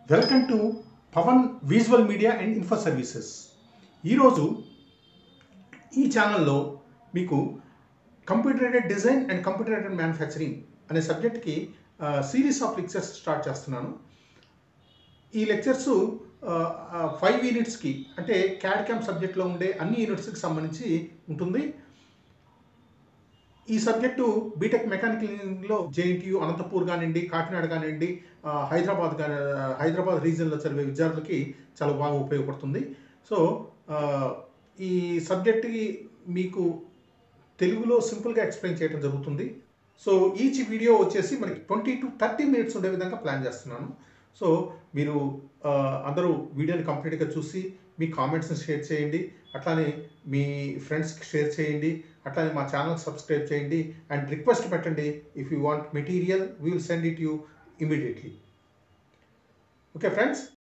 welcome to Pavan visual media and info services ఈరోజు ఈ ఛానల్లో మీకు computer aided design and computer aided manufacturing అనే సబ్జెక్ట్కి సిరీస్ ఆఫ్ లెక్చర్స్ స్టార్ట్ చేస్తున్నాను ఈ లెక్చర్స్ ఫైవ్ యూనిట్స్కి అంటే క్యాడ్ క్యామ్ సబ్జెక్ట్లో ఉండే అన్ని యూనిట్స్కి సంబంధించి ఉంటుంది ఈ సబ్జెక్టు బీటెక్ మెకానికల్ ఇంజనీరింగ్లో జేఎన్టీయూ అనంతపూర్ కానివ్వండి కాకినాడ కానివ్వండి ఆ, హైదరాబాద్ కానీ హైదరాబాద్ రీజియన్లో చదివే విద్యార్థులకి చాలా బాగా ఉపయోగపడుతుంది సో ఆ, ఈ సబ్జెక్ట్కి మీకు తెలుగులో సింపుల్గా ఎక్స్ప్లెయిన్ చేయడం జరుగుతుంది సో ఈచ్ వీడియో వచ్చేసి మనకి ట్వంటీ టు థర్టీ మినిట్స్ ఉండే విధంగా ప్లాన్ చేస్తున్నాను సో మీరు ఆ, అందరూ వీడియోని కంప్లీట్గా చూసి మీ కామెంట్స్ని షేర్ చేయండి అట్లానే మీ ఫ్రెండ్స్కి షేర్ చేయండి అట్లానే మా ఛానల్ సబ్స్క్రైబ్ చేయండి అండ్ రిక్వెస్ట్ పెట్టండి if you want material we will send it you immediately okay friends